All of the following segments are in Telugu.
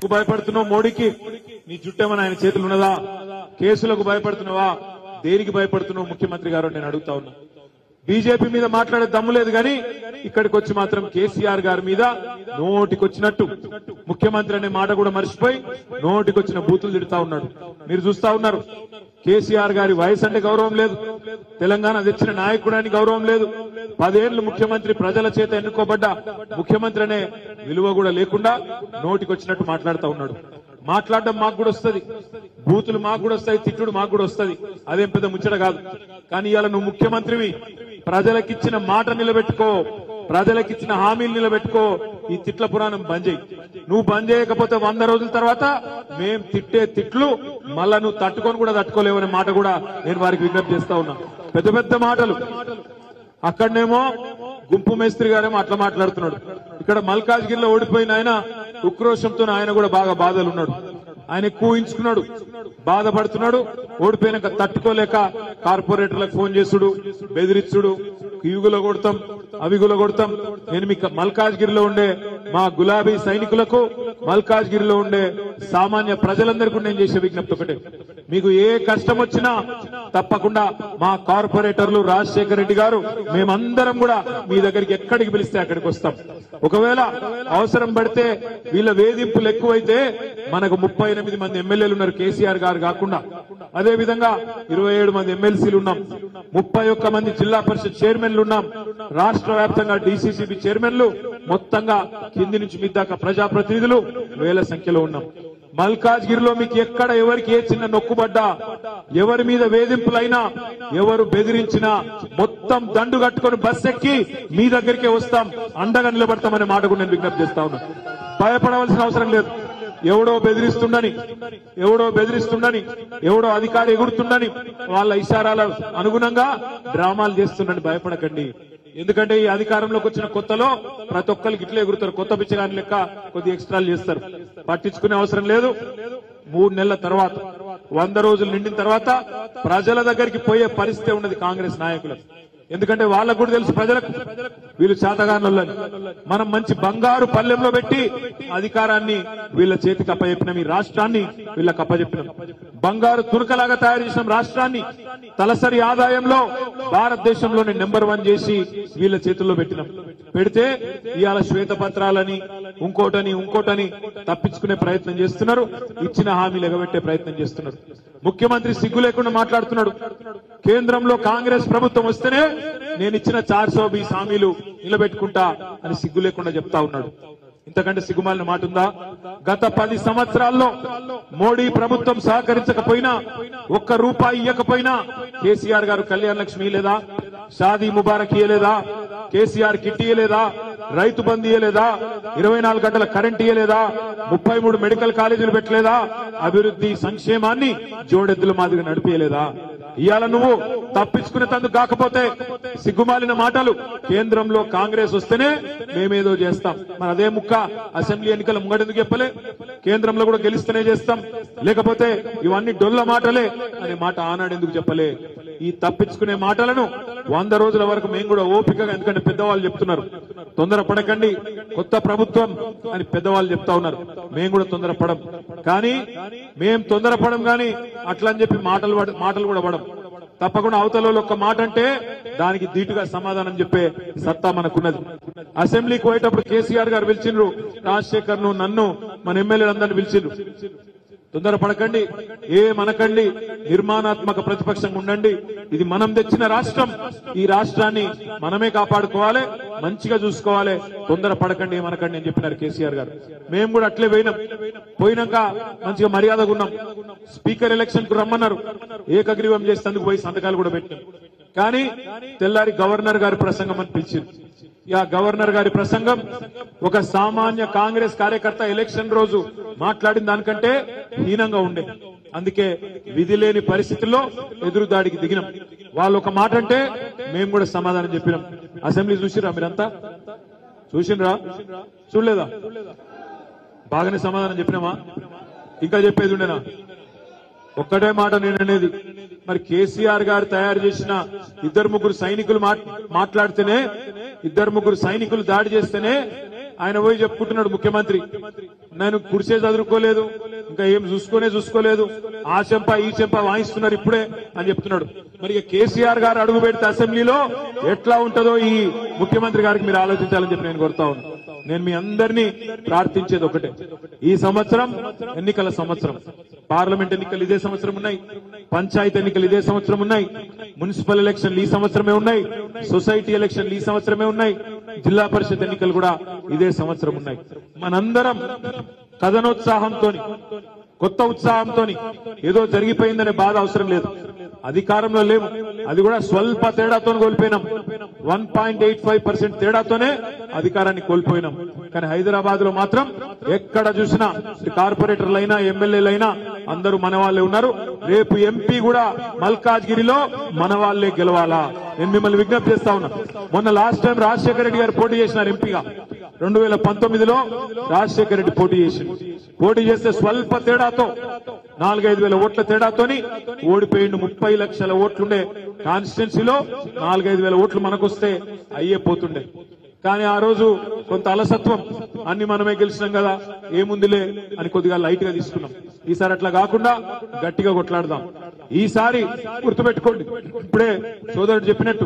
భయపడుతున్నావు మోడీకి నీ జుట్టేమని ఆయన చేతులు ఉన్నదా కేసులకు భయపడుతున్నావా దేనికి భయపడుతున్నావు ముఖ్యమంత్రి గారు అని నేను అడుగుతా ఉన్నా బీజేపీ మీద మాట్లాడే దమ్ము లేదు కానీ ఇక్కడికి వచ్చి మాత్రం కేసీఆర్ గారి మీద నోటికొచ్చినట్టు ముఖ్యమంత్రి అనే మాట కూడా మర్చిపోయి నోటికొచ్చిన బూతులు తిడుతా ఉన్నాడు మీరు చూస్తా ఉన్నారు కేసీఆర్ గారి వయసు అంటే గౌరవం లేదు తెలంగాణ తెచ్చిన నాయకుడానికి గౌరవం లేదు పదేళ్లు ముఖ్యమంత్రి ప్రజల చేత ఎన్నుకోబడ్డ ముఖ్యమంత్రి అనే విలువ కూడా లేకుండా నోటికొచ్చినట్టు మాట్లాడుతా ఉన్నాడు మాట్లాడడం మాకు కూడా వస్తది బూతులు మాకు కూడా వస్తాయి తిట్టుడు మాకు కూడా వస్తది అదేం పెద్ద ముచ్చట కాదు కానీ ఇవాళ నువ్వు ముఖ్యమంత్రివి ప్రజలకిచ్చిన మాట నిలబెట్టుకో ప్రజలకిచ్చిన హామీలు నిలబెట్టుకో ఈ తిట్ల పురాణం బంద్ చేయి నువ్వు బంద్ చేయకపోతే వంద రోజుల తర్వాత మేం తిట్టే తిట్లు మళ్ళా నువ్వు తట్టుకొని కూడా తట్టుకోలేవనే మాట కూడా నేను వారికి విజ్ఞప్తి చేస్తా ఉన్నా పెద్ద పెద్ద మాటలు అక్కడనేమో గుంపు మేస్త్రి గారేమో అట్లా మాట్లాడుతున్నాడు ఇక్కడ మల్కాజ్గిరిలో ఓడిపోయిన ఆయన ఉక్రోషంతో ఆయన కూడా బాగా బాధలు ఉన్నాడు ఆయన ఎక్కువ ఊహించుకున్నాడు బాధపడుతున్నాడు ఓడిపోయినాక తట్టుకోలేక కార్పొరేటర్లకు ఫోన్ చేసుడు బెదిరించుడు ఇవిగులో కొడతాం అవిగులో కొడతాం నేను మీకు మల్కాజ్గిరిలో ఉండే మా గులాబీ సైనికులకు మల్కాజ్గిరిలో ఉండే సామాన్య ప్రజలందరికీ నేను చేసే విజ్ఞప్తి ఒకటే మీకు ఏ కష్టం వచ్చినా తప్పకుండా మా కార్పొరేటర్లు రాజశేఖర రెడ్డి గారు మేమందరం కూడా మీ దగ్గరికి ఎక్కడికి పిలిస్తే అక్కడికి వస్తాం ఒకవేళ అవసరం పడితే వీళ్ళ వేధింపులు ఎక్కువైతే మనకు ముప్పై ఎనిమిది మంది ఎమ్మెల్యేలు ఉన్నారు కేసీఆర్ గారు కాకుండా అదే విధంగా ఇరవై ఏడు మంది ఎమ్మెల్సీలు ఉన్నాం ముప్పై ఒక్క మంది జిల్లా పరిషత్ చైర్మన్లు ఉన్నాం రాష్ట్ర వ్యాప్తంగా డీసీసీబీ చైర్మన్లు మొత్తంగా కింది నుంచి మీ దాకా ప్రజాప్రతినిధులు వేల సంఖ్యలో ఉన్నాం మల్కాజ్గిరిలో మీకు ఎక్కడ ఎవరికి ఏ చిన్న నొక్కుబడ్డా ఎవరి మీద వేధింపులైనా ఎవరు బెదిరించినా మొత్తం దండు కట్టుకొని బస్ ఎక్కి మీ దగ్గరికే వస్తాం అండగా నిలబడతామనే మాట కూడా నేను విజ్ఞప్తి చేస్తా ఉన్నా భయపడవలసిన అవసరం లేదు ఎవడో బెదిరిస్తుండని ఎవడో బెదిరిస్తుండని ఎవడో అధికారి ఎగురుతుండని వాళ్ళ ఇషారాల అనుగుణంగా డ్రామాలు చేస్తుండని భయపడకండి ఎందుకంటే ఈ అధికారంలోకి వచ్చిన కొత్తలో ప్రతి ఒక్కరికి ఇట్లా ఎగురుతారు కొత్త పిచ్చగాని లెక్క కొద్ది ఎక్స్ట్రాలు చేస్తారు పట్టించుకునే అవసరం లేదు మూడు నెలల తర్వాత వంద రోజులు నిండిన తర్వాత ప్రజల దగ్గరికి పోయే పరిస్థితి ఉన్నది కాంగ్రెస్ నాయకులకు ఎందుకంటే వాళ్ళకు కూడా తెలుసు ప్రజలకు వీళ్ళు చేతగానులని మనం మంచి బంగారు పల్లెంలో పెట్టి అధికారాన్ని వీళ్ళ చేతికి అప్పచెప్పినాం ఈ రాష్ట్రాన్ని వీళ్ళకి అప్పచెప్పినాం బంగారు తునకలాగా తయారు చేసిన రాష్ట్రాన్ని తలసరి ఆదాయంలో భారతదేశంలోనే నెంబర్ వన్ చేసి వీళ్ళ చేతుల్లో పెట్టినాం పెడితే ఇవాళ శ్వేతపత్రాలని ఇంకోటని ఇంకోటని తప్పించుకునే ప్రయత్నం చేస్తున్నారు ఇచ్చిన హామీలు ఎగబెట్టే ప్రయత్నం చేస్తున్నారు ముఖ్యమంత్రి సిగ్గు లేకుండా మాట్లాడుతున్నాడు కేంద్రంలో కాంగ్రెస్ ప్రభుత్వం వస్తేనే నేను ఇచ్చిన చార్ సో బీస్ హామీలు నిలబెట్టుకుంటా అని సిగ్గు లేకుండా చెప్తా ఉన్నాడు ఇంతకంటే సిగ్గుమాలిన మాట ఉందా గత పది సంవత్సరాల్లో మోడీ ప్రభుత్వం సహకరించకపోయినా ఒక్క రూపాయి ఇవ్వకపోయినా కేసీఆర్ గారు కళ్యాణ లక్ష్మి ఇయ్యలేదా షాదీ ముబారక్ ఇయ్యలేదా కేసీఆర్ కిట్ ఇయ్యలేదా రైతు బంద్ ఇయ్యలేదా ఇరవై నాలుగు గంటల కరెంట్ ఇయ్యలేదా ముప్పై మూడు మెడికల్ కాలేజీలు పెట్టలేదా అభివృద్ధి సంక్షేమాన్ని జోడెద్దుల మాదిరిగా నడిపేయలేదా ఇవాళ నువ్వు తప్పించుకునే తందుకు కాకపోతే సిగ్గుమాలిన మాటలు కేంద్రంలో కాంగ్రెస్ వస్తేనే మేమేదో చేస్తాం మరి అదే ముక్క అసెంబ్లీ ఎన్నికల ముంగడెందుకు చెప్పలే కేంద్రంలో కూడా గెలిస్తేనే చేస్తాం లేకపోతే ఇవన్నీ డొల్ల మాటలే అనే మాట ఆనాడు ఎందుకు చెప్పలే ఈ తప్పించుకునే మాటలను వంద రోజుల వరకు మేము కూడా ఓపికగా ఎందుకంటే పెద్దవాళ్ళు చెప్తున్నారు తొందర పడకండి కొత్త ప్రభుత్వం అని పెద్దవాళ్ళు చెప్తా ఉన్నారు మేము కూడా తొందర పడం కానీ మేం తొందర పడం కానీ అట్లా అని చెప్పి మాటలు పడ- మాటలు కూడా పడం తప్పకుండా అవతల వాళ్ళు ఒక్క మాట అంటే దానికి ధీటుగా సమాధానం చెప్పే సత్తా మనకున్నది అసెంబ్లీకి పోయేటప్పుడు కేసీఆర్ గారు పిలిచిండ్రు రాజశేఖర్ ను నన్ను మన ఎమ్మెల్యేలందరినీ పిలిచిండ్రు తొందర పడకండి ఏ మనకండి నిర్మాణాత్మక ప్రతిపక్షంగా ఉండండి ఇది మనం తెచ్చిన రాష్ట్రం ఈ రాష్ట్రాన్ని మనమే కాపాడుకోవాలి మంచిగా చూసుకోవాలి తొందర పడకండి ఏ మనకండి అని చెప్పినారు కేసీఆర్ గారు మేము కూడా అట్లే పోయినాం పోయినాక మంచిగా మర్యాదగా ఉన్నాం స్పీకర్ ఎలక్షన్ కు రమ్మన్నారు ఏకగ్రీవం చేసేందుకు పోయి సంతకాలు కూడా పెట్టాం కానీ తెల్లారి గవర్నర్ గారి ప్రసంగం అని పిలిచింది యా గవర్నర్ గారి ప్రసంగం ఒక సామాన్య కాంగ్రెస్ కార్యకర్త ఎలక్షన్ రోజు మాట్లాడిన దానికంటే హీనంగా ఉండే అందుకే విధి లేని పరిస్థితుల్లో ఎదురు దాడికి దిగినాం వాళ్ళు ఒక మాట అంటే మేము కూడా సమాధానం చెప్పినాం అసెంబ్లీ చూసిరా మీరంతా చూసినరా చూడలేదా బాగానే సమాధానం చెప్పినామా ఇంకా చెప్పేది ఉండేనా ఒక్కటే మాట నేను అనేది మరి కేసీఆర్ గారు తయారు చేసిన ఇద్దరు ముగ్గురు సైనికులు మాట్- మాట్లాడితేనే ఇద్దరు ముగ్గురు సైనికులు దాడి చేస్తేనే ఆయన పోయి చెప్పుకుంటున్నాడు ముఖ్యమంత్రి నేను కుర్చే చదువుకోలేదు ఇంకా ఏం చూసుకోనే చూసుకోలేదు ఆ చెంప ఈ చెంప వాయిస్తున్నారు ఇప్పుడే అని చెప్తున్నాడు మరి ఇక కేసీఆర్ గారు అడుగు పెడితే అసెంబ్లీలో ఎట్లా ఉంటుందో ఈ ముఖ్యమంత్రి గారికి మీరు ఆలోచించాలని చెప్పి నేను కోరుతా ఉన్నాను నేను మీ అందరినీ ప్రార్థించేది ఒకటే ఈ సంవత్సరం ఎన్నికల సంవత్సరం పార్లమెంట్ ఎన్నికలు ఇదే సంవత్సరం ఉన్నాయి పంచాయతీ ఎన్నికలు ఇదే సంవత్సరం ఉన్నాయి మున్సిపల్ ఎలక్షన్లు ఈ సంవత్సరమే ఉన్నాయి సొసైటీ ఎలక్షన్లు ఈ సంవత్సరమే ఉన్నాయి జిల్లా పరిషత్ ఎన్నికలు కూడా ఇదే సంవత్సరం ఉన్నాయి మనందరం కథనోత్సాహంతో కొత్త ఉత్సాహంతో ఏదో జరిగిపోయిందనే బాధ అవసరం లేదు అధికారంలో లేము అది కూడా స్వల్ప తేడాతో కోల్పోయినాం one point eight five percent తేడాతోనే అధికారాన్ని కోల్పోయినాం కానీ హైదరాబాద్ లో మాత్రం ఎక్కడ చూసినా ఇటు కార్పొరేటర్లైనా ఎమ్మెల్యేలైనా అందరూ మన వాళ్ళే ఉన్నారు రేపు ఎంపీ కూడా మల్కాజ్గిరిలో మన వాళ్ళే గెలవాలా నేను మిమ్మల్ని విజ్ఞప్తి చేస్తా ఉన్నా మొన్న లాస్ట్ టైం రాజశేఖర రెడ్డి గారు పోటీ చేసినారు ఎంపీగా రెండు వేల పంతొమ్మిదిలో రాజశేఖర రెడ్డి పోటీ చేసింది పోటీ చేస్తే స్వల్ప తేడాతో నాలుగైదు వేల ఓట్ల తేడాతోని ఓడిపోయిండు ముప్పై లక్షల ఓట్లుండే కాన్స్టిట్యున్సీలో నాలుగైదు వేల ఓట్లు మనకొస్తే అయ్యే పోతుండే కానీ ఆ రోజు కొంత అలసత్వం అన్ని మనమే గెలిచినాం కదా ఏముందిలే అని కొద్దిగా లైట్ గా తీసుకున్నాం ఈసారి అట్లా కాకుండా గట్టిగా కొట్లాడదాం ఈసారి గుర్తుపెట్టుకోండి ఇప్పుడే సోదరుడు చెప్పినట్టు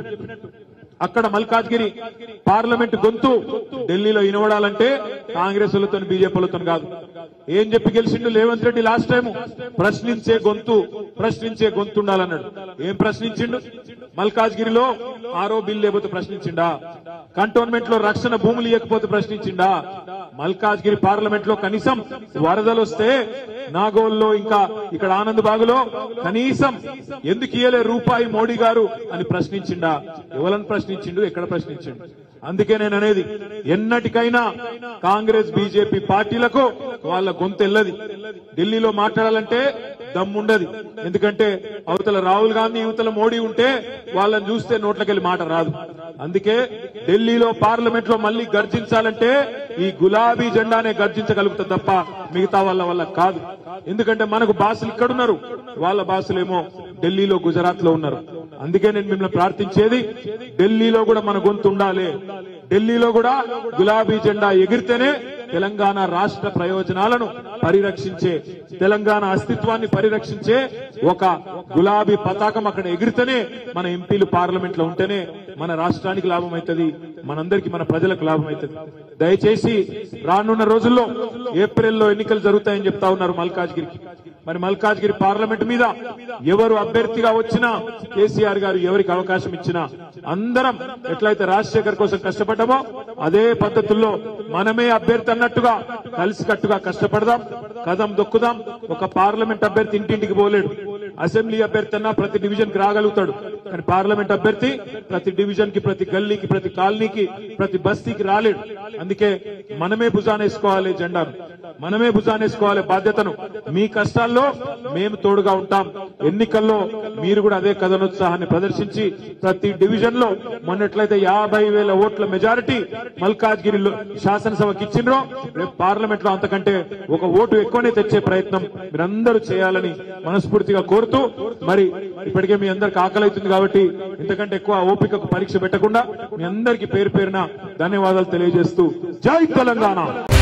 అక్కడ మల్కాజ్గిరి పార్లమెంట్ గొంతు ఢిల్లీలో ఇనవడాలంటే కాంగ్రెస్ వాళ్ళతో బీజేపీలతో కాదు ఏం చెప్పి గెలిచిండు రేవంత్ రెడ్డి లాస్ట్ టైం ప్రశ్నించే గొంతు ప్రశ్నించే గొంతు ఉండాలన్నాడు ఏం ప్రశ్నించిండు మల్కాజ్గిరిలో ఆరో బిల్ లేకపోతే ప్రశ్నించిండా కంటోన్మెంట్ లో రక్షణ భూములు ఇవ్వకపోతే ప్రశ్నించిండా మల్కాజ్గిరి పార్లమెంట్ లో కనీసం వరదలు వస్తే నాగోల్లో ఇంకా ఇక్కడ ఆనంద్ బాగులో కనీసం ఎందుకు ఇయ్యలే రూపాయి మోడీ గారు అని ప్రశ్నించిండా ఎవరని ప్రశ్నించిండు ఎక్కడ ప్రశ్నించిండు అందుకే నేను అనేది ఎన్నటికైనా కాంగ్రెస్ బీజేపీ పార్టీలకు వాళ్ళ గొంతెల్లది ఢిల్లీలో మాట్లాడాలంటే దమ్ముండది ఎందుకంటే అవతల రాహుల్ గాంధీ యువతల మోడీ ఉంటే వాళ్ళని చూస్తే నోట్లకెళ్ళి మాట రాదు అందుకే ఢిల్లీలో పార్లమెంట్ లో మళ్ళీ గర్జించాలంటే ఈ గులాబీ జెండానే గర్జించగలుగుతుంది తప్ప మిగతా వాళ్ళ వల్ల కాదు ఎందుకంటే మనకు బాసులు ఇక్కడున్నారు వాళ్ళ బాసులేమో ఢిల్లీలో గుజరాత్ లో ఉన్నారు అందుకే నేను మిమ్మల్ని ప్రార్థించేది ఢిల్లీలో కూడా మన గొంతు ఉండాలి ఢిల్లీలో కూడా గులాబీ జెండా ఎగిరితేనే తెలంగాణ రాష్ట్ర ప్రయోజనాలను పరిరక్షించే తెలంగాణ అస్తిత్వాన్ని పరిరక్షించే ఒక గులాబీ పతాకం అక్కడ ఎగిరితేనే మన ఎంపీలు పార్లమెంట్ లో ఉంటేనే మన రాష్ట్రానికి లాభం అవుతుంది మనందరికి మన ప్రజలకు లాభం అవుతుంది దయచేసి రానున్న రోజుల్లో ఏప్రిల్లో ఎన్నికలు జరుగుతాయని చెప్తా ఉన్నారు మల్కాజ్గిరికి మరి మల్కాజ్గిరి పార్లమెంట్ మీద ఎవరు అభ్యర్థిగా వచ్చినా కేసీఆర్ గారు ఎవరికి అవకాశం ఇచ్చినా అందరం ఎట్లయితే రాజశేఖర్ కోసం కష్టపడ్డామో అదే పద్ధతుల్లో మనమే అభ్యర్థి అన్నట్టుగా కలిసికట్టుగా కష్టపడదాం కదం దొక్కుదాం ఒక పార్లమెంట్ అభ్యర్థి ఇంటింటికి పోలేడు అసెంబ్లీ అభ్యర్థి అన్నా ప్రతి డివిజన్ కి రాగలుగుతాడు కానీ పార్లమెంట్ అభ్యర్థి ప్రతి డివిజన్ కి ప్రతి గల్లీకి ప్రతి కాలనీకి ప్రతి బస్తీకి రాలేడు అందుకే మనమే భుజానేసుకోవాలి జెండాను మనమే భుజానేసుకోవాలి బాధ్యతను మీ కష్టాల్లో మేము తోడుగా ఉంటాం ఎన్నికల్లో మీరు కూడా అదే కథనోత్సాహాన్ని ప్రదర్శించి ప్రతి డివిజన్ లో మొన్నట్లయితే యాభై వేల ఓట్ల మెజారిటీ మల్కాజ్గిరిలో శాసనసభకి ఇచ్చిండ్రో రేపు పార్లమెంట్ లో అంతకంటే ఒక ఓటు ఎక్కువనే తెచ్చే ప్రయత్నం మీరందరూ చేయాలని మనస్ఫూర్తిగా కోరుతూ మరి ఇప్పటికే మీ అందరికి ఆకలి అవుతుంది కాబట్టి ఇంతకంటే ఎక్కువ ఓపికకు పరీక్ష పెట్టకుండా మీ అందరికీ పేరు పేరున ధన్యవాదాలు తెలియజేస్తూ జై తెలంగాణ